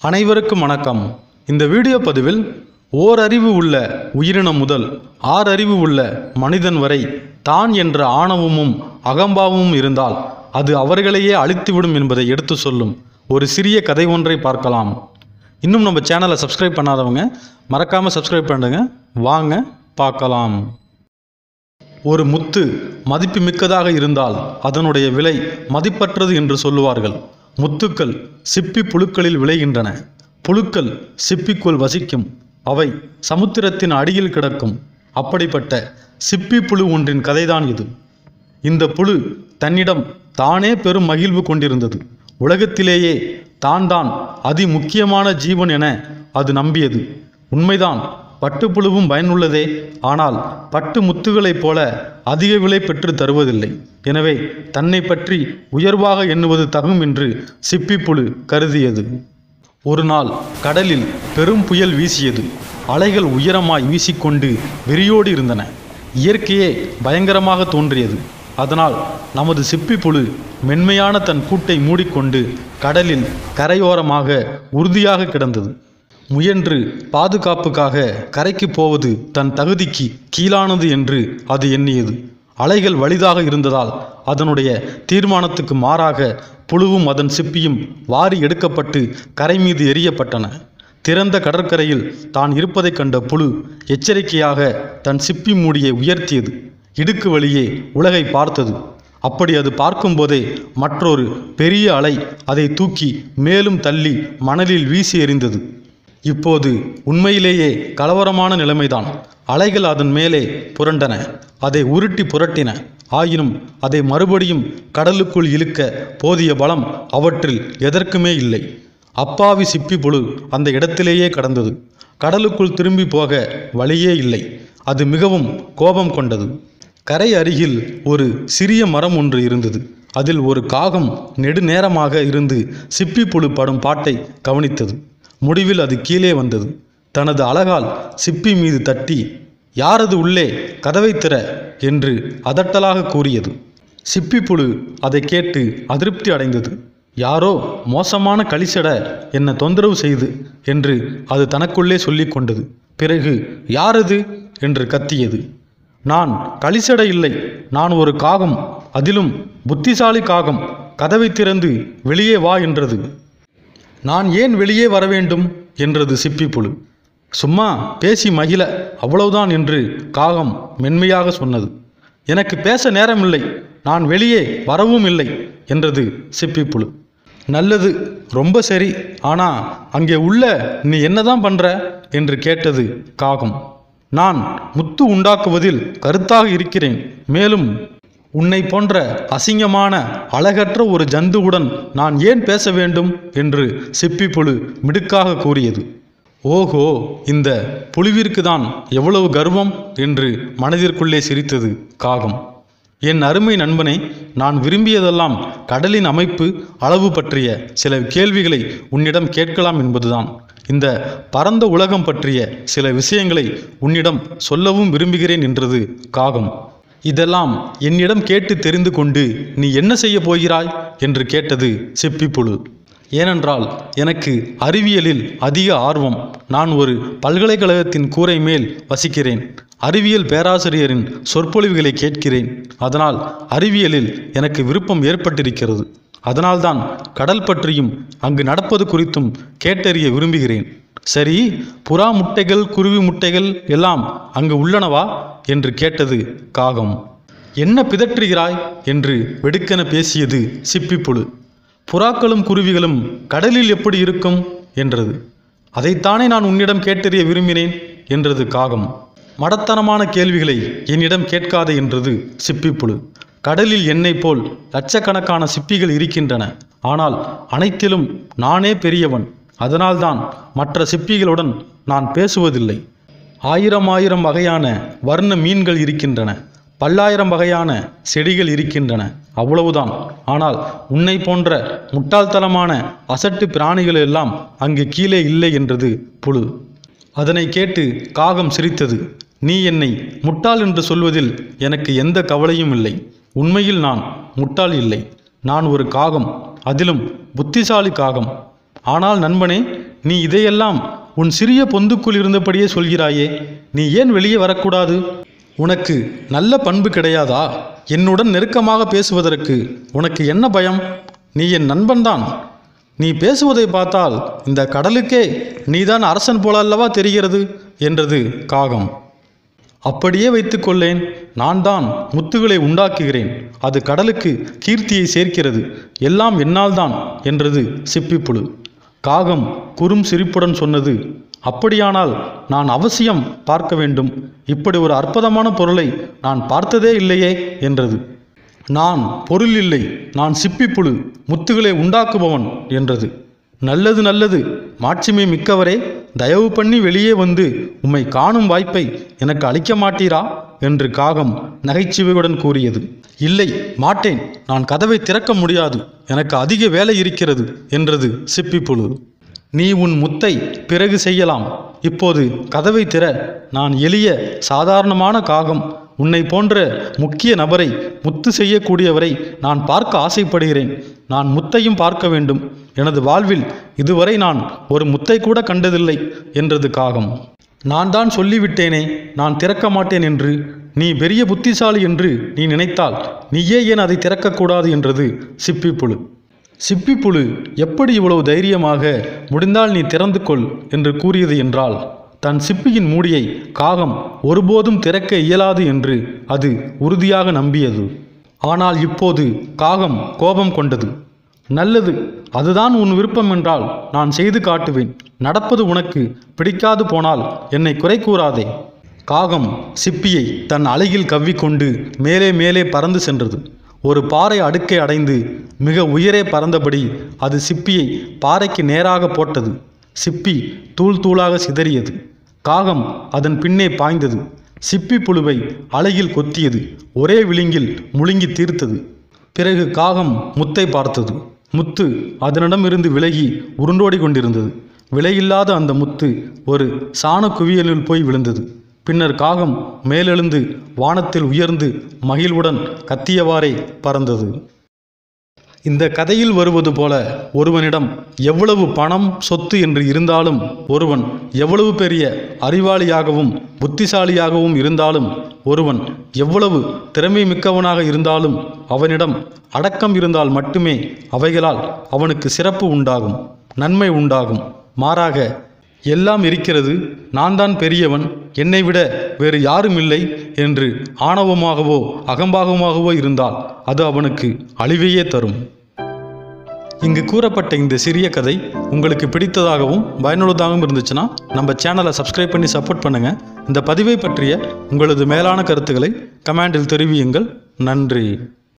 அனைவருக்கும் வணக்கம் இந்த வீடியோ பதிவில் ஓரறிவு உள்ள உயிரினம் முதல் ஆறறிவு உள்ள மனிதன் வரை தான் என்ற ஆணவமும் அகம்பாவமும் இருந்தால் அது அவர்களையே அழித்துவிடும் என்பதை எடுத்து சொல்லும் ஒரு சிறிய கதை ஒன்றை பார்க்கலாம் இன்னும் நம்ம சேனலை சப்ஸ்கிரைப் பண்ணாதவங்க மறக்காமல் சப்ஸ்கிரைப் பண்ணுங்க வாங்க பார்க்கலாம் ஒரு முத்து மதிப்புமிக்கதாக இருந்தால் அதனுடைய விலை மதிப்பற்றது என்று சொல்லுவார்கள் முத்துக்கள் சிப்பி புழுக்களில் விளைகின்றன புழுக்கள் சிப்பிக்குள் வசிக்கும் அவை சமுத்திரத்தின் அடியில் கிடக்கும் அப்படிப்பட்ட சிப்பி புழு ஒன்றின் கதைதான் இது இந்த புழு தன்னிடம் தானே பெரும் மகிழ்வு கொண்டிருந்தது உலகத்திலேயே தான் தான் அதி முக்கியமான ஜீவன் என அது நம்பியது உண்மைதான் பட்டுப்புழுவும் பயனுள்ளதே ஆனால் பட்டு முத்துகளைப் போல அதிக விலை பெற்று தருவதில்லை எனவே தன்னை பற்றி உயர்வாக எண்ணுவது தகும் என்று சிப்பிப்புழு கருதியது ஒரு நாள் கடலில் பெரும் புயல் வீசியது அலைகள் உயரமாய் வீசிக்கொண்டு வெறியோடு இருந்தன இயற்கையே பயங்கரமாக தோன்றியது அதனால் நமது சிப்பிப்புழு மென்மையான தன் கூட்டை மூடிக்கொண்டு கடலில் கரையோரமாக உறுதியாக கிடந்தது முயன்று பாதுகாப்புக்காக கரைக்கு போவது தன் தகுதிக்கு கீழானது என்று அது எண்ணியது அலைகள் வலிதாக இருந்ததால் அதனுடைய தீர்மானத்துக்கு மாறாக புழுவும் அதன் சிப்பியும் வாரி எடுக்கப்பட்டு கரை மீது எரியப்பட்டன திறந்த கடற்கரையில் தான் இருப்பதைக் கண்ட புழு எச்சரிக்கையாக தன் சிப்பி மூடியை உயர்த்தியது இடுக்கு வழியே உலகை பார்த்தது அப்படி அது பார்க்கும்போதே மற்றொரு பெரிய அலை அதை தூக்கி மேலும் தள்ளி மணலில் வீசி எறிந்தது இப்போது உண்மையிலேயே கலவரமான நிலைமைதான் அலைகள் அதன் மேலே புரண்டன அதை உருட்டி புரட்டின ஆயினும் அதை மறுபடியும் கடலுக்குள் இழுக்க போதிய பலம் அவற்றில் எதற்குமே இல்லை அப்பாவி சிப்பி புழு அந்த இடத்திலேயே கடந்தது கடலுக்குள் திரும்பி போக வழியே இல்லை அது மிகவும் கோபம் கொண்டது கரை அருகில் ஒரு சிறிய மரம் ஒன்று இருந்தது அதில் ஒரு காகம் நெடுநேரமாக இருந்து சிப்பி புழு படும் பாட்டை கவனித்தது முடிவில் அது கீழே வந்தது தனது அழகால் சிப்பி மீது தட்டி யாரது உள்ளே கதவை திற என்று அதட்டலாக கூறியது சிப்பிப்புழு அதை கேட்டு அதிருப்தி அடைந்தது யாரோ மோசமான கலிசட என்னை தொந்தரவு செய்து என்று அது தனக்குள்ளே சொல்லிக் கொண்டது பிறகு யாரது என்று கத்தியது நான் கலிசட இல்லை நான் ஒரு காகம் அதிலும் புத்திசாலி காகம் கதவை திறந்து வெளியே வா என்றது நான் ஏன் வெளியே வர வேண்டும் என்றது சிப்பிப்புழு சும்மா பேசி மகிழ அவ்வளவுதான் என்று காகம் மென்மையாக சொன்னது எனக்கு பேச நேரமில்லை நான் வெளியே வரவும் இல்லை என்றது சிப்பிப்புழு நல்லது ரொம்ப சரி ஆனா அங்கே உள்ள நீ என்னதான் பண்ற என்று கேட்டது காகம் நான் முத்து உண்டாக்குவதில் கருத்தாக இருக்கிறேன் மேலும் உன்னை போன்ற அசிங்கமான அழகற்ற ஒரு ஜந்துவுடன் நான் ஏன் பேச வேண்டும் என்று சிப்பிப்புழு மிடுக்காக கூறியது ஓஹோ இந்த புழுவிற்கு தான் எவ்வளவு கர்வம் என்று மனதிற்குள்ளே சிரித்தது காகம் என் அருமை நண்பனே நான் விரும்பியதெல்லாம் கடலின் அமைப்பு அளவு பற்றிய சில கேள்விகளை உன்னிடம் கேட்கலாம் என்பதுதான் இந்த பரந்த உலகம் பற்றிய சில விஷயங்களை உன்னிடம் சொல்லவும் விரும்புகிறேன் என்றது காகம் இதெல்லாம் என்னிடம் கேட்டு தெரிந்து கொண்டு நீ என்ன செய்ய போகிறாய் என்று கேட்டது சிப்பிப்புழு ஏனென்றால் எனக்கு அறிவியலில் அதிக ஆர்வம் நான் ஒரு பல்கலைக்கழகத்தின் கூரை மேல் வசிக்கிறேன் அறிவியல் பேராசிரியரின் சொற்பொழிவுகளை கேட்கிறேன் அதனால் அறிவியலில் எனக்கு விருப்பம் ஏற்பட்டிருக்கிறது அதனால்தான் கடல் பற்றியும் அங்கு நடப்பது குறித்தும் கேட்டறிய விரும்புகிறேன் சரி புறா முட்டைகள் குருவி முட்டைகள் எல்லாம் அங்கு உள்ளனவா என்று கேட்டது காகம் என்ன பிதற்றுகிறாய் என்று வெடுக்கென பேசியது சிப்பிப்புழு புறாக்களும் குருவிகளும் கடலில் எப்படி இருக்கும் என்றது அதைத்தானே நான் உன்னிடம் கேட்டறிய விரும்பினேன் என்றது காகம் மடத்தனமான கேள்விகளை என்னிடம் கேட்காதே என்றது சிப்பிப்புழு கடலில் என்னை போல் லட்சக்கணக்கான சிப்பிகள் இருக்கின்றன ஆனால் அனைத்திலும் நானே பெரியவன் அதனால்தான் மற்ற சிப்பிகளுடன் நான் பேசுவதில்லை ஆயிரம் ஆயிரம் வகையான வர்ண மீன்கள் இருக்கின்றன பல்லாயிரம் வகையான செடிகள் இருக்கின்றன அவ்வளவுதான் ஆனால் உன்னை போன்ற முட்டாள்தனமான அசட்டு பிராணிகள் எல்லாம் அங்கு கீழே இல்லை என்றது புழு அதனை கேட்டு காகம் சிரித்தது நீ என்னை முட்டாள் என்று சொல்வதில் எனக்கு எந்த கவலையும் இல்லை உண்மையில் நான் முட்டாள் இல்லை நான் ஒரு காகம் அதிலும் புத்திசாலி காகம் ஆனால் நண்பனே நீ இதையெல்லாம் உன் சிறிய பொந்துக்குள் இருந்தபடியே சொல்கிறாயே நீ ஏன் வெளியே வரக்கூடாது உனக்கு நல்ல பண்பு கிடையாதா என்னுடன் நெருக்கமாக பேசுவதற்கு உனக்கு என்ன பயம் நீ என் நண்பன்தான் நீ பேசுவதை பார்த்தால் இந்த கடலுக்கே நீதான் அரசன் போல அல்லவா தெரிகிறது என்றது காகம் அப்படியே வைத்துக்கொள்ளேன் நான் தான் முத்துகளை உண்டாக்குகிறேன் அது கடலுக்கு கீர்த்தியை சேர்க்கிறது எல்லாம் என்னால் தான் என்றது சிப்பிப்புழு காகம் குறும் சிரிப்புடன் சொன்னது அப்படியானால் நான் அவசியம் பார்க்க வேண்டும் இப்படி ஒரு அற்புதமான பொருளை நான் பார்த்ததே இல்லையே என்றது நான் பொருள் இல்லை நான் சிப்பிப்புழு முத்துகளை உண்டாக்குபவன் என்றது நல்லது நல்லது மாட்சிமை மிக்கவரே தயவு பண்ணி வெளியே வந்து உம்மை காணும் வாய்ப்பை எனக்கு அளிக்க மாட்டீரா என்று காகம் நகைச்சுவையுடன் கூறியது இல்லை மாட்டேன் நான் கதவை திறக்க முடியாது எனக்கு அதிக வேலை இருக்கிறது என்றது சிப்பிப்புழு நீ உன் முத்தை பிறகு செய்யலாம் இப்போது கதவை திற நான் எளிய சாதாரணமான காகம் உன்னை போன்ற முக்கிய நபரை முத்து செய்யக்கூடியவரை நான் பார்க்க ஆசைப்படுகிறேன் நான் முத்தையும் பார்க்க வேண்டும் எனது வாழ்வில் இதுவரை நான் ஒரு முத்தை கூட கண்டதில்லை என்றது காகம் நான் தான் சொல்லிவிட்டேனே நான் திறக்க மாட்டேன் என்று நீ பெரிய புத்திசாலி என்று நீ நினைத்தால் நீயே ஏன் அதை திறக்கக்கூடாது என்றது சிப்பிப்புழு சிப்பிப்புழு எப்படி இவ்வளவு தைரியமாக முடிந்தால் நீ திறந்து கொள் என்று கூறியது என்றால் தன் சிப்பியின் மூடியை காகம் ஒருபோதும் திறக்க இயலாது என்று அது உறுதியாக நம்பியது ஆனால் இப்போது காகம் கோபம் கொண்டது நல்லது அதுதான் உன் விருப்பம் என்றால் நான் செய்து காட்டுவேன் நடப்பது உனக்கு பிடிக்காது போனால் என்னை குறை கூறாதே காகம் சிப்பியை தன் அலையில் கவ்விக்கொண்டு மேலே மேலே பறந்து சென்றது ஒரு பாறை அடுக்கை அடைந்து மிக உயரே பறந்தபடி அது சிப்பியை பாறைக்கு நேராக போட்டது சிப்பி தூள் தூளாக சிதறியது காகம் அதன் பின்னே பாய்ந்தது சிப்பி புழுவை அலையில் கொத்தியது ஒரே விளிங்கில் முழுங்கி தீர்த்தது பிறகு காகம் முத்தை பார்த்தது முத்து அதனிடமிருந்து விலகி உருண்டோடி கொண்டிருந்தது விலையில்லாத அந்த முத்து ஒரு சாண குவியலில் போய் விழுந்தது பின்னர் காகம் மேலெழுந்து வானத்தில் உயர்ந்து மகிழ்வுடன் கத்தியவாறே பறந்தது இந்த கதையில் வருவது போல ஒருவனிடம் எவ்வளவு பணம் சொத்து என்று இருந்தாலும் ஒருவன் எவ்வளவு பெரிய அறிவாளியாகவும் புத்திசாலியாகவும் இருந்தாலும் ஒருவன் எவ்வளவு திறமை மிக்கவனாக இருந்தாலும் அவனிடம் அடக்கம் இருந்தால் மட்டுமே அவைகளால் அவனுக்கு சிறப்பு உண்டாகும் நன்மை உண்டாகும் மாறாக எல்லாம் இருக்கிறது நான் தான் பெரியவன் என்னை விட வேறு யாரும் இல்லை என்று ஆணவமாகவோ அகம்பாகமாகவோ இருந்தால் அது அவனுக்கு அழிவையே தரும் இங்கு கூறப்பட்ட இந்த சிறிய கதை உங்களுக்கு பிடித்ததாகவும் பயனுள்ளதாகவும் இருந்துச்சுன்னா நம்ம சேனலை சப்ஸ்கிரைப் பண்ணி சப்போர்ட் பண்ணுங்கள் இந்த பதிவை பற்றிய உங்களது மேலான கருத்துக்களை கமெண்டில் தெரிவியுங்கள் நன்றி